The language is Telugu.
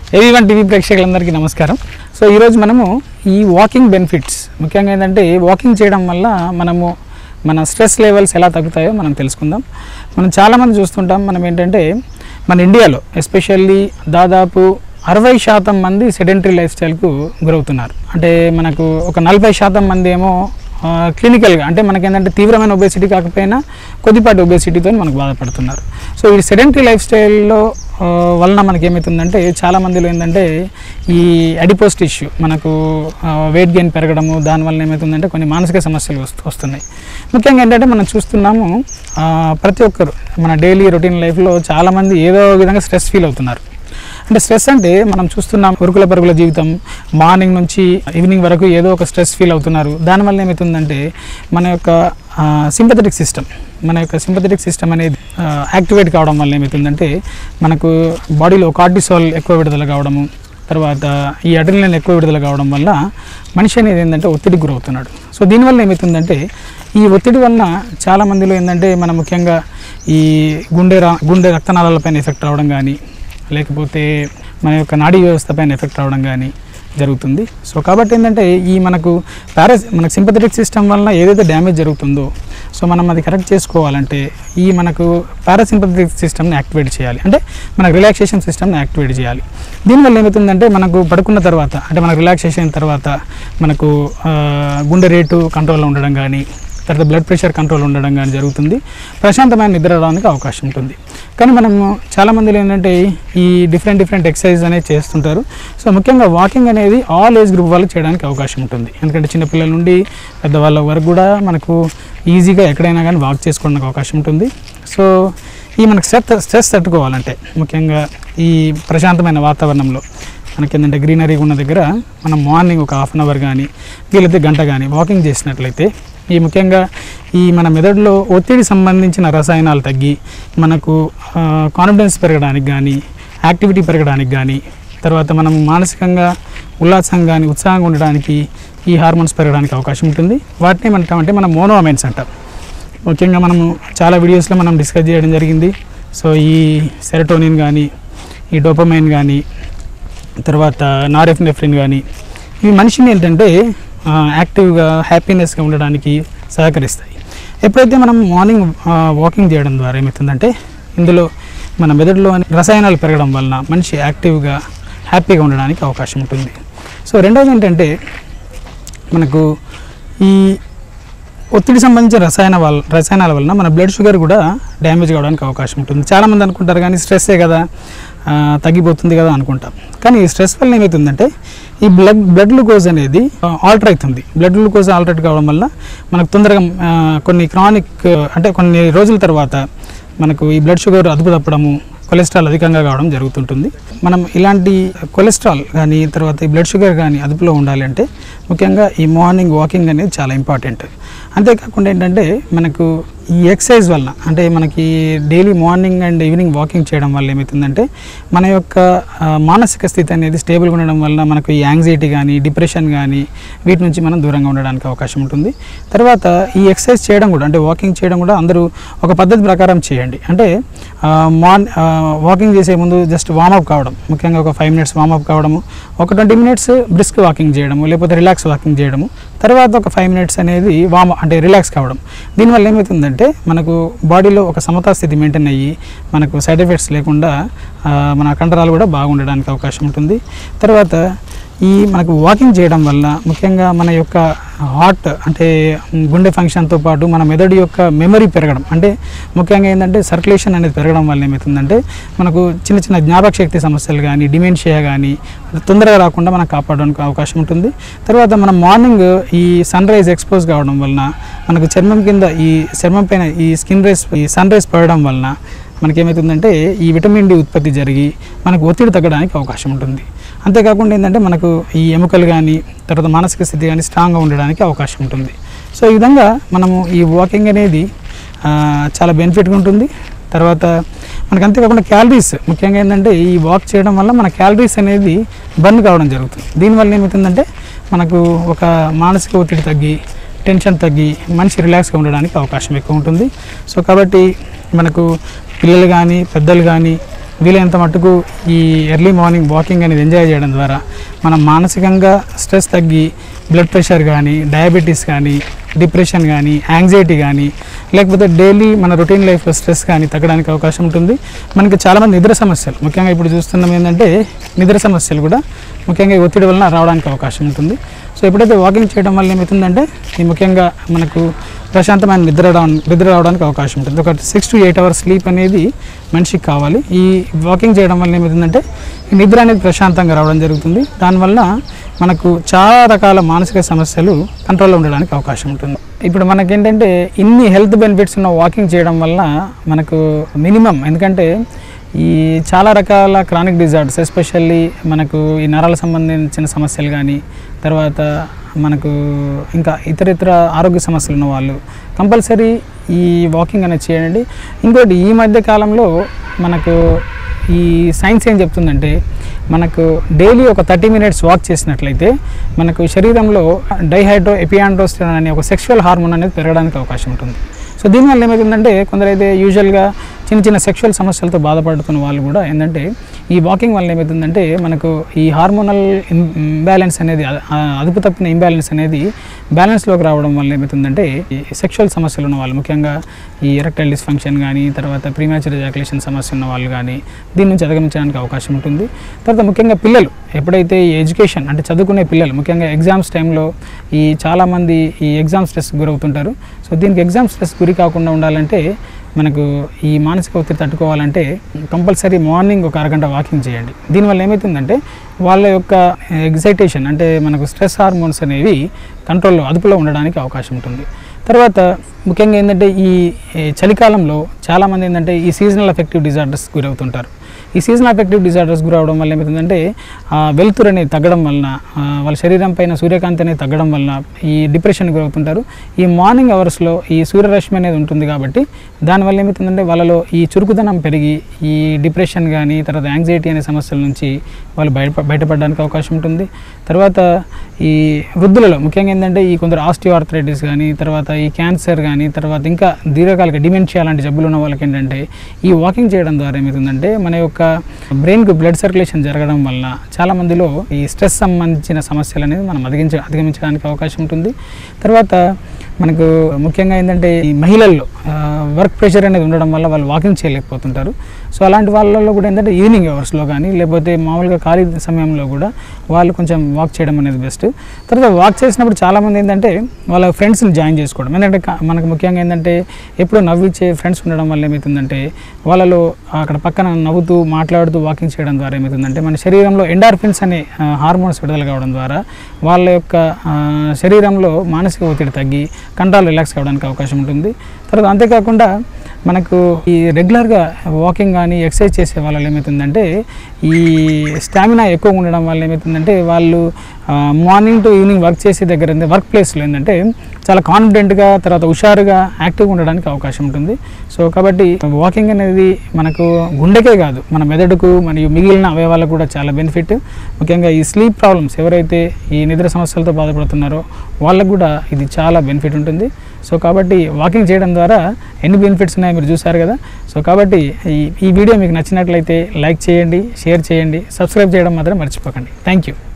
ఏవి వన్ టీవీ ప్రేక్షకులందరికీ నమస్కారం సో ఈరోజు మనము ఈ వాకింగ్ బెనిఫిట్స్ ముఖ్యంగా ఏంటంటే వాకింగ్ చేయడం వల్ల మనము మన స్ట్రెస్ లెవెల్స్ ఎలా తగ్గుతాయో మనం తెలుసుకుందాం మనం చాలామంది చూస్తుంటాం మనం ఏంటంటే మన ఇండియాలో ఎస్పెషల్లీ దాదాపు అరవై శాతం మంది సెడెంటరీ లైఫ్ స్టైల్కు గురవుతున్నారు అంటే మనకు ఒక నలభై శాతం మంది ఏమో క్లినికల్గా అంటే మనకేంటంటే తీవ్రమైన ఒబేసిటీ కాకపోయినా కొద్దిపాటి ఒబేసిటీతో మనకు బాధపడుతున్నారు సో ఈ సెడెంటరీ లైఫ్ స్టైల్లో ఆ, వలన మనకి ఏమవుతుందంటే చాలా మందిలో ఏంటంటే ఈ అడిపోస్ టిష్యూ మనకు వెయిట్ గెయిన్ పెరగడము దానివల్ల ఏమవుతుందంటే కొన్ని మానసిక సమస్యలు వస్తు వస్తున్నాయి ముఖ్యంగా ఏంటంటే మనం చూస్తున్నాము ఆ, ప్రతి ఒక్కరు మన డైలీ రొటీన్ లైఫ్లో చాలామంది ఏదో ఒక విధంగా స్ట్రెస్ ఫీల్ అవుతున్నారు అంటే స్ట్రెస్ అంటే మనం చూస్తున్నాం ఉరుకుల పరుగుల జీవితం మార్నింగ్ నుంచి ఈవినింగ్ వరకు ఏదో ఒక స్ట్రెస్ ఫీల్ అవుతున్నారు దానివల్ల ఏమవుతుందంటే మన యొక్క సింపథెటిక్ సిస్టమ్ మన యొక్క సింపథెటిక్ సిస్టమ్ అనేది యాక్టివేట్ కావడం వల్ల ఏమవుతుందంటే మనకు బాడీలో కార్టిసాల్ ఎక్కువ విడుదల కావడము తర్వాత ఈ అడ్రినలిన్ ఎక్కువ విడుదల కావడం వల్ల మనిషి అనేది ఏంటంటే ఒత్తిడికి గురవుతున్నాడు సో దీనివల్ల ఏమవుతుందంటే ఈ ఒత్తిడి వలన చాలా మందిలో ఏంటంటే మన ముఖ్యంగా ఈ గుండె రా గుండె రక్తనాళాలపైన ఎఫెక్ట్ రావడం కానీ లేకపోతే మన యొక్క నాడీ వ్యవస్థ పైన ఎఫెక్ట్ రావడం కానీ జరుగుతుంది సో కాబట్టి ఏంటంటే ఈ మనకు పారాస్ మనకు సింపథెటిక్ సిస్టమ్ వలన ఏదైతే డ్యామేజ్ జరుగుతుందో సో మనం అది కరెక్ట్ చేసుకోవాలంటే ఈ మనకు పారాసింపథెటిక్ సిస్టమ్ని యాక్టివేట్ చేయాలి అంటే మనకు రిలాక్సేషన్ సిస్టమ్ని యాక్టివేట్ చేయాలి దీనివల్ల ఏమవుతుందంటే మనకు పడుకున్న తర్వాత అంటే మనకు రిలాక్సేషన్ తర్వాత మనకు ఆ, గుండె రేటు కంట్రోల్లో ఉండడం కానీ తర్వాత బ్లడ్ ప్రెషర్ కంట్రోల్ ఉండడం కానీ జరుగుతుంది ప్రశాంతమైన నిద్ర రావడానికి అవకాశం ఉంటుంది కానీ మనము చాలామందిలో ఏంటంటే ఈ డిఫరెంట్ డిఫరెంట్ ఎక్సర్సైజ్ అనేది చేస్తుంటారు సో ముఖ్యంగా వాకింగ్ అనేది ఆల్ ఏజ్ గ్రూప్ వాళ్ళకి చేయడానికి అవకాశం ఉంటుంది ఎందుకంటే చిన్నపిల్లల నుండి పెద్దవాళ్ళ వరకు కూడా మనకు ఈజీగా ఎక్కడైనా కానీ వాక్ చేసుకోవడానికి అవకాశం ఉంటుంది సో ఈ మనకు స్ట్రెస్ స్ట్రెస్ తట్టుకోవాలంటే ముఖ్యంగా ఈ ప్రశాంతమైన వాతావరణంలో మనకి ఏంటంటే గ్రీనరీ ఉన్న దగ్గర మనం మార్నింగ్ ఒక హాఫ్ అన్ అవర్ కానీ వీలైతే గంట కానీ వాకింగ్ చేసినట్లయితే ఈ ముఖ్యంగా ఈ మన మెదడులో ఒత్తిడి సంబంధించిన రసాయనాలు తగ్గి మనకు కాన్ఫిడెన్స్ పెరగడానికి కానీ యాక్టివిటీ పెరగడానికి కానీ తర్వాత మనం మానసికంగా ఉల్లాసంగా కానీ ఉత్సాహంగా ఉండడానికి ఈ హార్మోన్స్ పెరగడానికి అవకాశం ఉంటుంది వాటిని ఏమంటామంటే మనం మోనోమెంట్స్ అంటాం ముఖ్యంగా మనము చాలా వీడియోస్లో మనం డిస్కస్ చేయడం జరిగింది సో ఈ సెరటోనిన్ కానీ ఈ డోపమైన్ కానీ తర్వాత నారెఫ్నెఫ్రిన్ కానీ ఇవి మనిషిని ఏంటంటే ఆ, యాక్టివ్గా హ్యాపీనెస్గా ఉండడానికి సహకరిస్తాయి ఎప్పుడైతే మనం మార్నింగ్ ఆ, వాకింగ్ చేయడం ద్వారా ఏమవుతుందంటే ఇందులో మన మెదడులో రసాయనాలు పెరగడం వలన మనిషి యాక్టివ్గా హ్యాపీగా ఉండడానికి అవకాశం ఉంటుంది సో రెండవది ఏంటంటే మనకు ఈ ఒత్తిడి సంబంధించిన రసాయన వల్ల రసాయనాల వలన మన బ్లడ్ షుగర్ కూడా డ్యామేజ్ కావడానికి అవకాశం ఉంటుంది చాలామంది అనుకుంటారు కానీ స్ట్రెస్సే కదా ఆ, తగ్గిపోతుంది కదా అనుకుంటాం కానీ ఈ స్ట్రెస్ వల్ల ఏమవుతుందంటే ఈ బ్లడ్ బ్లడ్ గ్లూకోజ్ అనేది ఆల్టర్ అవుతుంది బ్లడ్ గ్లూకోజ్ ఆల్టరేట్ కావడం వల్ల మనకు తొందరగా ఆ, కొన్ని క్రానిక్ అంటే కొన్ని రోజుల తర్వాత మనకు ఈ బ్లడ్ షుగర్ అదుపు తప్పడము కొలెస్ట్రాల్ అధికంగా కావడం జరుగుతుంటుంది మనం ఇలాంటి కొలెస్ట్రాల్ కానీ తర్వాత ఈ బ్లడ్ షుగర్ కానీ అదుపులో ఉండాలి అంటే ముఖ్యంగా ఈ మార్నింగ్ వాకింగ్ అనేది చాలా ఇంపార్టెంట్ అంతేకాకుండా ఏంటంటే మనకు ఈ ఎక్సర్సైజ్ వలన అంటే మనకి daily morning and evening walking చేయడం వల్ల ఏమవుతుందంటే మన యొక్క ఆ, మానసిక స్థితి అనేది స్టేబుల్గా ఉండడం వలన మనకు ఈ యాంగ్జైటీ కానీ డిప్రెషన్ కానీ వీటి నుంచి మనం దూరంగా ఉండడానికి అవకాశం ఉంటుంది తర్వాత ఈ ఎక్సర్సైజ్ చేయడం కూడా అంటే వాకింగ్ చేయడం కూడా అందరూ ఒక పద్ధతి ప్రకారం చేయండి అంటే మార్న్ వాకింగ్ చేసే ముందు జస్ట్ వామప్ కావడం ముఖ్యంగా ఒక ఫైవ్ మినిట్స్ వామప్ కావడము ఒక ట్వంటీ మినిట్స్ బ్రిస్క్ వాకింగ్ చేయడము లేకపోతే రిలాక్స్ వాకింగ్ చేయడము తర్వాత ఒక ఫైవ్ మినిట్స్ అనేది వామ అంటే రిలాక్స్ కావడం దీనివల్ల ఏమవుతుందంటే మనకు బాడీలో ఒక సమతా స్థితి మెయింటైన్ అయ్యి మనకు సైడ్ ఎఫెక్ట్స్ లేకుండా ఆ, మన కండరాలు కూడా బాగుండడానికి అవకాశం ఉంటుంది తర్వాత ఈ మనకు వాకింగ్ చేయడం వల్ల ముఖ్యంగా మన యొక్క హార్ట్ అంటే గుండె ఫంక్షన్తో పాటు మన మెదడు యొక్క మెమరీ పెరగడం అంటే ముఖ్యంగా ఏంటంటే సర్క్యులేషన్ అనేది పెరగడం వల్ల ఏమవుతుందంటే మనకు చిన్న చిన్న జ్ఞాపక శక్తి సమస్యలు కానీ డిమెన్షియా కానీ తొందరగా రాకుండా మనం కాపాడడానికి అవకాశం ఉంటుంది తర్వాత మనం మార్నింగ్ ఈ సన్ రైజ్ ఎక్స్పోజ్ కావడం వలన మనకు చర్మం కింద ఈ చర్మం పైన ఈ స్కిన్ రైస్ ఈ సన్ రైజ్ పడడం వలన మనకేమవుతుందంటే ఈ విటమిన్ డి ఉత్పత్తి జరిగి మనకు ఒత్తిడి తగ్గడానికి అవకాశం ఉంటుంది అంతేకాకుండా ఏంటంటే మనకు ఈ ఎముకలు కానీ తర్వాత మానసిక స్థితి కానీ స్ట్రాంగ్గా ఉండడానికి అవకాశం ఉంటుంది సో ఈ విధంగా మనము ఈ వాకింగ్ అనేది ఆ, చాలా బెనిఫిట్గా ఉంటుంది తర్వాత మనకు అంతేకాకుండా క్యాలరీస్ ముఖ్యంగా ఏంటంటే ఈ వాక్ చేయడం వల్ల మన క్యాలరీస్ అనేది బర్న్ కావడం జరుగుతుంది దీనివల్ల ఏమవుతుందంటే మనకు ఒక మానసిక ఒత్తిడి తగ్గి టెన్షన్ తగ్గి మనిషి రిలాక్స్గా ఉండడానికి అవకాశం ఎక్కువ ఉంటుంది సో కాబట్టి మనకు పిల్లలు కానీ పెద్దలు కానీ వీలైనంత మట్టుకు ఈ ఎర్లీ మార్నింగ్ వాకింగ్ అనేది ఎంజాయ్ చేయడం ద్వారా మనం మానసికంగా స్ట్రెస్ తగ్గి బ్లడ్ ప్రెషర్ కానీ డయాబెటీస్ కానీ డిప్రెషన్ కానీ యాంగ్జైటీ కానీ లేకపోతే డైలీ మన రొటీన్ లైఫ్లో స్ట్రెస్ కానీ తగ్గడానికి అవకాశం ఉంటుంది మనకి చాలామంది నిద్ర సమస్యలు ముఖ్యంగా ఇప్పుడు చూస్తున్నాం ఏంటంటే నిద్ర సమస్యలు కూడా ముఖ్యంగా ఈ ఒత్తిడి వలన రావడానికి అవకాశం ఉంటుంది సో ఎప్పుడైతే వాకింగ్ చేయడం వల్ల ఏమవుతుందంటే ఈ ముఖ్యంగా మనకు ప్రశాంతమైన నిద్ర రావడం- నిద్ర రావడానికి అవకాశం ఉంటుంది ఒక six to eight hours sleep అనేది మనిషికి కావాలి ఈ వాకింగ్ చేయడం వల్ల ఏమవుతుందంటే ఈ నిద్ర అనేది ప్రశాంతంగా రావడం జరుగుతుంది దానివల్ల మనకు చాలా రకాల మానసిక సమస్యలు కంట్రోల్లో ఉండడానికి అవకాశం ఉంటుంది ఇప్పుడు మనకేంటంటే ఇన్ని హెల్త్ బెనిఫిట్స్ ఉన్న వాకింగ్ చేయడం వల్ల మనకు మినిమం ఎందుకంటే ఈ చాలా రకాల క్రానిక్ డిజార్డర్స్ ఎస్పెషల్లీ మనకు ఈ నరాలకు సంబంధించిన సమస్యలు కానీ తర్వాత మనకు ఇంకా ఇతర ఇతర ఆరోగ్య సమస్యలు ఉన్న వాళ్ళు కంపల్సరీ ఈ వాకింగ్ అనేది చేయండి ఇంకోటి ఈ మధ్య కాలంలో మనకు ఈ సైన్స్ ఏం చెప్తుందంటే మనకు డైలీ ఒక థర్టీ మినిట్స్ వాక్ చేసినట్లయితే మనకు శరీరంలో డైహైడ్రో ఎపియాండ్రోస్టెరాన్ అనే ఒక సెక్షువల్ హార్మోన్ అనేది పెరగడానికి అవకాశం ఉంటుంది సో దీనివల్ల ఏమవుతుందంటే కొందరైతే యూజువల్గా చిన్న చిన్న సెక్షువల్ సమస్యలతో బాధపడుతున్న వాళ్ళు కూడా ఏంటంటే ఈ వాకింగ్ వల్ల ఏమవుతుందంటే మనకు ఈ హార్మోనల్ ఇంబ్యాలెన్స్ అనేది అ- ఆ- అదుపు తప్పిన ఇంబ్యాలెన్స్ అనేది బ్యాలెన్స్లోకి రావడం వల్ల ఏమవుతుందంటే ఈ సెక్షువల్ సమస్యలు ఉన్న వాళ్ళు ముఖ్యంగా ఈ ఎరెక్టైల్ డిస్ఫంక్షన్ కానీ తర్వాత ప్రీమాచుర్ ఎజాకులేషన్ సమస్య ఉన్న వాళ్ళు కానీ దీని నుంచి అధిగమించడానికి అవకాశం ఉంటుంది తర్వాత ముఖ్యంగా పిల్లలు ఎప్పుడైతే ఈ ఎడ్యుకేషన్ అంటే చదువుకునే పిల్లలు ముఖ్యంగా ఎగ్జామ్స్ టైంలో ఈ చాలామంది ఈ ఎగ్జామ్ స్ట్రెస్ గురవుతుంటారు సో దీనికి ఎగ్జామ్ స్ట్రెస్ గురి కాకుండా ఉండాలంటే మనకు ఈ మానసిక ఒత్తిడి తట్టుకోవాలంటే కంపల్సరీ మార్నింగ్ ఒక అరగంట వాకింగ్ చేయండి దీనివల్ల ఏమవుతుందంటే వాళ్ళ యొక్క ఎగ్జైటేషన్ అంటే మనకు స్ట్రెస్ హార్మోన్స్ అనేవి కంట్రోల్లో అదుపులో ఉండడానికి అవకాశం ఉంటుంది తర్వాత ముఖ్యంగా ఏంటంటే ఈ ఈ చలికాలంలో చాలామంది ఏంటంటే ఈ సీజనల్ ఎఫెక్టివ్ డిజార్డర్స్ గురవుతుంటారు ఈ సీజనల్ ఎఫెక్టివ్ డిజార్డర్స్ గురవడం వల్ల ఏమవుతుందంటే ఆ వెలుతురు అనేది తగ్గడం వలన ఆ, వాళ్ళ శరీరం పైన సూర్యకాంతి అనేది తగ్గడం వలన ఈ డిప్రెషన్ గురవుతుంటారు ఈ మార్నింగ్ అవర్స్లో ఈ సూర్యరశ్మి అనేది ఉంటుంది కాబట్టి దానివల్ల ఏమవుతుందంటే వాళ్ళలో ఈ చురుకుదనం పెరిగి ఈ డిప్రెషన్ కానీ తర్వాత యాంగ్జైటీ అనే సమస్యల నుంచి వాళ్ళు బయట బయటపడడానికి అవకాశం ఉంటుంది తర్వాత ఈ వృద్ధులలో ముఖ్యంగా ఏంటంటే ఈ కొందరు ఆస్టియోఆర్థరైటిస్ కానీ తర్వాత ఈ క్యాన్సర్ కానీ తర్వాత ఇంకా దీర్ఘకాలిక డిమెన్షియా లాంటి జబ్బులు ఉన్న వాళ్ళకి ఏంటంటే ఈ వాకింగ్ చేయడం ద్వారా ఏమవుతుందంటే మన యొక్క బ్రెయిన్కి బ్లడ్ సర్క్యులేషన్ జరగడం వల్ల చాలా మందిలో ఈ స్ట్రెస్ సంబంధించిన సమస్యలు అనేది మనం అధిగించ అధిగమించడానికి అవకాశం ఉంటుంది తర్వాత మనకు ముఖ్యంగా ఏంటంటే ఈ మహిళల్లో వర్క్ ప్రెషర్ అనేది ఉండడం వల్ల వాళ్ళు వాకింగ్ చేయలేకపోతుంటారు సో అలాంటి వాళ్ళలో కూడా ఏంటంటే ఈవినింగ్ అవర్స్లో కానీ లేకపోతే మామూలుగా ఖాళీ సమయంలో కూడా వాళ్ళు కొంచెం వాక్ చేయడం అనేది బెస్ట్ తర్వాత వాక్ చేసినప్పుడు చాలామంది ఏంటంటే వాళ్ళ ఫ్రెండ్స్ని జాయిన్ చేసుకోవడం ఎందుకంటే క- మనకు ముఖ్యంగా ఏంటంటే ఎప్పుడూ నవ్విచ్చే ఫ్రెండ్స్ ఉండడం వల్ల ఏమవుతుందంటే వాళ్ళలో అక్కడ పక్కన నవ్వుతూ మాట్లాడుతూ వాకింగ్ చేయడం ద్వారా ఏమవుతుందంటే మన శరీరంలో ఎండార్ఫిన్స్ అనే హార్మోన్స్ విడుదల కావడం ద్వారా వాళ్ళ యొక్క ఆ, శరీరంలో మానసిక ఒత్తిడి తగ్గి కంట్రోల్ రిలాక్స్ కావడానికి అవకాశం ఉంటుంది తర్వాత అంతేకాకుండా మనకు ఈ రెగ్యులర్గా వాకింగ్ కానీ ఎక్సర్సైజ్ చేసే వాళ్ళలో ఏమవుతుందంటే ఈ స్టామినా ఎక్కువ ఉండడం వల్ల ఏమవుతుందంటే వాళ్ళు మార్నింగ్ టు ఈవినింగ్ వర్క్ చేసే దగ్గర వర్క్ ప్లేస్లో ఏంటంటే చాలా కాన్ఫిడెంట్గా తర్వాత హుషారుగా యాక్టివ్గా ఉండడానికి అవకాశం ఉంటుంది సో కాబట్టి వాకింగ్ అనేది మనకు గుండెకే కాదు మన మెదడుకు మరియు మిగిలిన అవయవాలకు కూడా చాలా బెనిఫిట్ ముఖ్యంగా ఈ స్లీప్ ప్రాబ్లమ్స్ ఎవరైతే ఈ నిద్ర సమస్యలతో బాధపడుతున్నారో వాళ్ళకు కూడా ఇది చాలా బెనిఫిట్ ఉంటుంది సో కాబట్టి వాకింగ్ చేయడం ద్వారా ఎన్ని బెనిఫిట్స్ ఉన్నాయో మీరు చూసారు కదా సో కాబట్టి ఈ ఈ వీడియో మీకు నచ్చినట్లయితే లైక్ చేయండి షేర్ చేయండి సబ్స్క్రైబ్ చేయడం మాత్రం మర్చిపోకండి థ్యాంక్ యూ